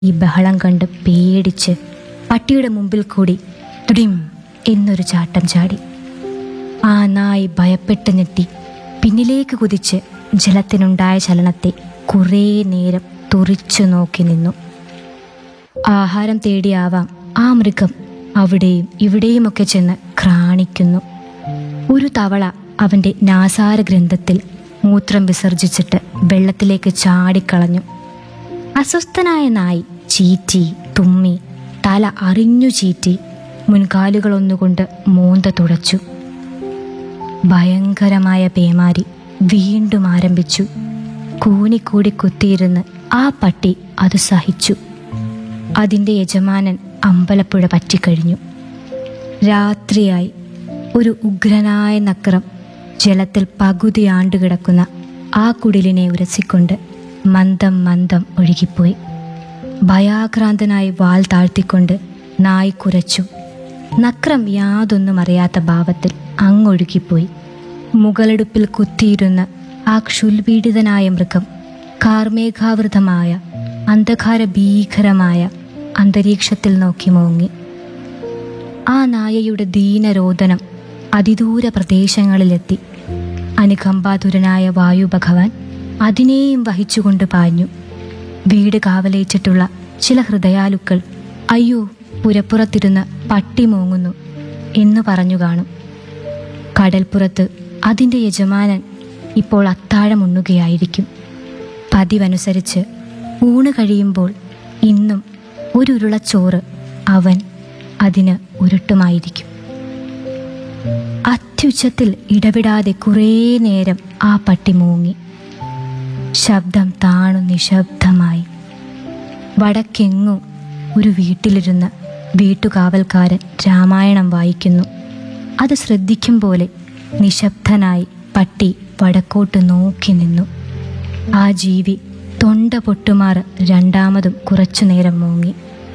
ഈ ബഹളം കണ്ട് പേടിച്ച് പട്ടിയുടെ മുമ്പിൽ കൂടി തുടിം എന്നൊരു ചാട്ടം ചാടി ആ നായി ഭയപ്പെട്ട് ഞെട്ടി പിന്നിലേക്ക് കുതിച്ച് ജലത്തിനുണ്ടായ ചലനത്തെ കുറേ നേരം തുറിച്ചു നോക്കി നിന്നു ആഹാരം തേടിയാവാം ആ മൃഗം അവിടെയും ഇവിടെയുമൊക്കെ ചെന്ന് ക്രാണിക്കുന്നു ഒരു തവള അവന്റെ നാസാര ഗ്രന്ഥത്തിൽ മൂത്രം വിസർജിച്ചിട്ട് വെള്ളത്തിലേക്ക് ചാടിക്കളഞ്ഞു അസ്വസ്ഥനായ നായി ചീറ്റി തുമ്മി തല അറിഞ്ഞു ചീറ്റി മുൻകാലുകളൊന്നുകൊണ്ട് മൂന്ത തുടച്ചു ഭയങ്കരമായ പേമാരി വീണ്ടും ആരംഭിച്ചു കൂനിക്കൂടി കുത്തിയിരുന്ന് ആ പട്ടി അത് സഹിച്ചു അതിൻ്റെ യജമാനൻ അമ്പലപ്പുഴ പറ്റിക്കഴിഞ്ഞു രാത്രിയായി ഒരു ഉഗ്രനായ നക്രം ജലത്തിൽ പകുതി ആണ്ടുകിടക്കുന്ന ആ കുടിലിനെ ഉരസിക്കൊണ്ട് മന്ദം മന്ദം ഒഴുകിപ്പോയി ഭയാക്രാന്തനായി വാൽ താഴ്ത്തിക്കൊണ്ട് നായ് കുരച്ചു നക്രം യാതൊന്നും അറിയാത്ത ഭാവത്തിൽ അങ്ങൊഴുകിപ്പോയി മുകളെടുപ്പിൽ കുത്തിയിരുന്ന ആ ക്ഷുൽപീഡിതനായ മൃഗം കാർമേഘാവൃതമായ അന്ധകാര ഭീകരമായ അന്തരീക്ഷത്തിൽ നോക്കി മോങ്ങി ആ നായയുടെ ദീനരോദനം അതിദൂര പ്രദേശങ്ങളിലെത്തി അനുകമ്പാതുരനായ വായു ഭഗവാൻ അതിനെയും വഹിച്ചുകൊണ്ട് പാഞ്ഞു വീട് കാവലേറ്റിട്ടുള്ള ചില ഹൃദയാലുക്കൾ അയ്യോ പുരപ്പുറത്തിരുന്ന് പട്ടി മോങ്ങുന്നു എന്ന് പറഞ്ഞു കാണും കടൽപ്പുറത്ത് അതിൻ്റെ യജമാനൻ ഇപ്പോൾ അത്താഴമുണ്ണുകയായിരിക്കും പതിവനുസരിച്ച് ഊണ് കഴിയുമ്പോൾ ഇന്നും ഒരു ഉരുളച്ചോറ് അവൻ അതിന് ഉരുട്ടുമായിരിക്കും അത്യുച്ചത്തിൽ ഇടവിടാതെ കുറേ നേരം ആ പട്ടി മൂങ്ങി ശബ്ദം താണു നിശബ്ദമായി വടക്കെങ്ങും ഒരു വീട്ടിലിരുന്ന് വീട്ടുകാവൽക്കാരൻ രാമായണം വായിക്കുന്നു അത് ശ്രദ്ധിക്കും പോലെ നിശബ്ദനായി പട്ടി വടക്കോട്ട് നോക്കി നിന്നു ആ ജീവി തൊണ്ട പൊട്ടുമാർ രണ്ടാമതും കുറച്ചു നേരം മൂങ്ങി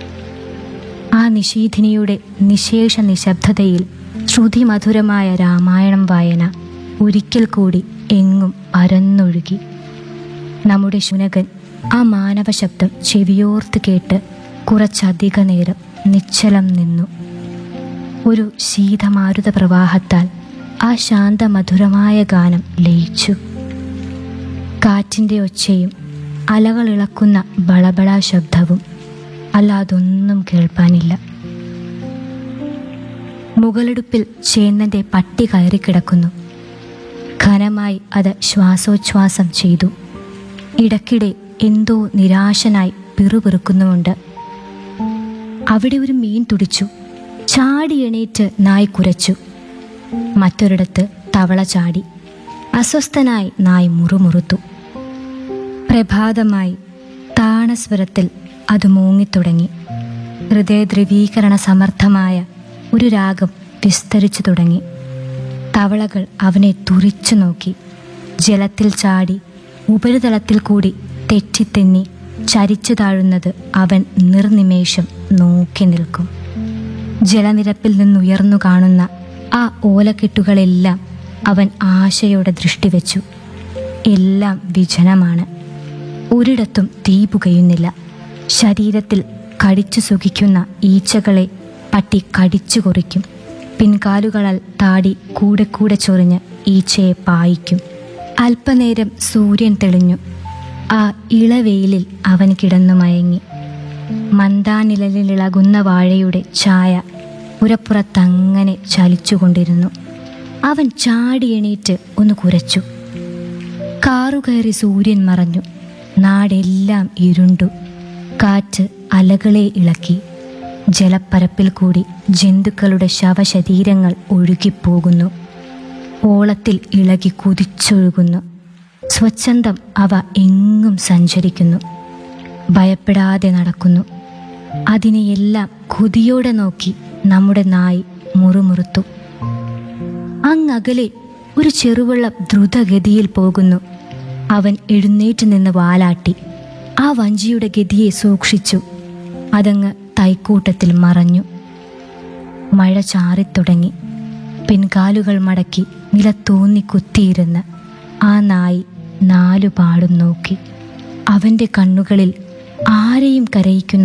ആ നിശീധിനിയുടെ നിശേഷ നിശബ്ദതയിൽ ശ്രുതിമധുരമായ രാമായണം വായന ഒരിക്കൽ കൂടി എങ്ങും പരന്നൊഴുകി നമ്മുടെ ശുനകൻ ആ മാനവ ശബ്ദം ചെവിയോർത്ത് കേട്ട് കുറച്ചധിക നേരം നിശ്ചലം നിന്നു ഒരു ശീതമാരുത പ്രവാഹത്താൽ ആ ശാന്തമധുരമായ ഗാനം ലയിച്ചു കാറ്റിൻ്റെ ഒച്ചയും അലകളിളക്കുന്ന ബളബള ശബ്ദവും അല്ലാതൊന്നും കേൾപ്പാനില്ല മുകളെടുപ്പിൽ ചേന്നന്റെ പട്ടി കയറിക്കിടക്കുന്നു ഘനമായി അത് ശ്വാസോച്ഛ്വാസം ചെയ്തു ഇടയ്ക്കിടെ എന്തോ നിരാശനായി പിറുപിറുക്കുന്നുമുണ്ട് അവിടെ ഒരു മീൻ തുടിച്ചു ചാടി എണീറ്റ് നായ് കുരച്ചു മറ്റൊരിടത്ത് തവള ചാടി അസ്വസ്ഥനായി നായ് മുറുമുറുത്തു പ്രഭാതമായി താണസ്വരത്തിൽ അത് മൂങ്ങിത്തുടങ്ങി ഹൃദയദ്രവീകരണ സമർത്ഥമായ ഒരു രാഗം വിസ്തരിച്ചു തുടങ്ങി തവളകൾ അവനെ തുറിച്ചു നോക്കി ജലത്തിൽ ചാടി ഉപരിതലത്തിൽ കൂടി തെറ്റിത്തെന്നി ചരിച്ചു താഴുന്നത് അവൻ നിർനിമേഷം നോക്കി നിൽക്കും ജലനിരപ്പിൽ നിന്നുയർന്നു കാണുന്ന ആ ഓലക്കെട്ടുകളെല്ലാം അവൻ ആശയോടെ ദൃഷ്ടി വെച്ചു എല്ലാം വിജനമാണ് ഒരിടത്തും തീ പുകയുന്നില്ല ശരീരത്തിൽ കടിച്ചു സുഖിക്കുന്ന ഈച്ചകളെ പട്ടി കടിച്ചു കുറിക്കും പിൻകാലുകളാൽ താടി കൂടെ കൂടെ ചൊറിഞ്ഞ് ഈച്ചയെ പായിക്കും അല്പനേരം സൂര്യൻ തെളിഞ്ഞു ആ ഇളവെയിലിൽ അവൻ കിടന്നു മയങ്ങി മന്ദാനിഴലിലിളകുന്ന വാഴയുടെ ഛായ പുരപ്പുറത്തങ്ങനെ ചലിച്ചുകൊണ്ടിരുന്നു അവൻ ചാടി എണീറ്റ് ഒന്ന് കുരച്ചു കാറുകയറി സൂര്യൻ മറഞ്ഞു നാടെല്ലാം ഇരുണ്ടു കാറ്റ് അലകളെ ഇളക്കി ജലപ്പരപ്പിൽ കൂടി ജന്തുക്കളുടെ ശവശരീരങ്ങൾ ഒഴുകിപ്പോകുന്നു ഓളത്തിൽ ഇളകി കുതിച്ചൊഴുകുന്നു സ്വച്ഛന്തം അവ എങ്ങും സഞ്ചരിക്കുന്നു ഭയപ്പെടാതെ നടക്കുന്നു അതിനെയെല്ലാം കൊതിയോടെ നോക്കി നമ്മുടെ നായി മുറുമുറുത്തു അങ്ങകലെ ഒരു ചെറുവെള്ളം ദ്രുതഗതിയിൽ പോകുന്നു അവൻ എഴുന്നേറ്റ് നിന്ന് വാലാട്ടി ആ വഞ്ചിയുടെ ഗതിയെ സൂക്ഷിച്ചു അതങ്ങ് തൈക്കൂട്ടത്തിൽ മറഞ്ഞു മഴ ചാറിത്തുടങ്ങി പിൻകാലുകൾ മടക്കി നിലത്തൂന്നി കുത്തിയിരുന്ന് ആ നായി നാലുപാടും നോക്കി അവൻ്റെ കണ്ണുകളിൽ ആരെയും കരയിക്കുന്ന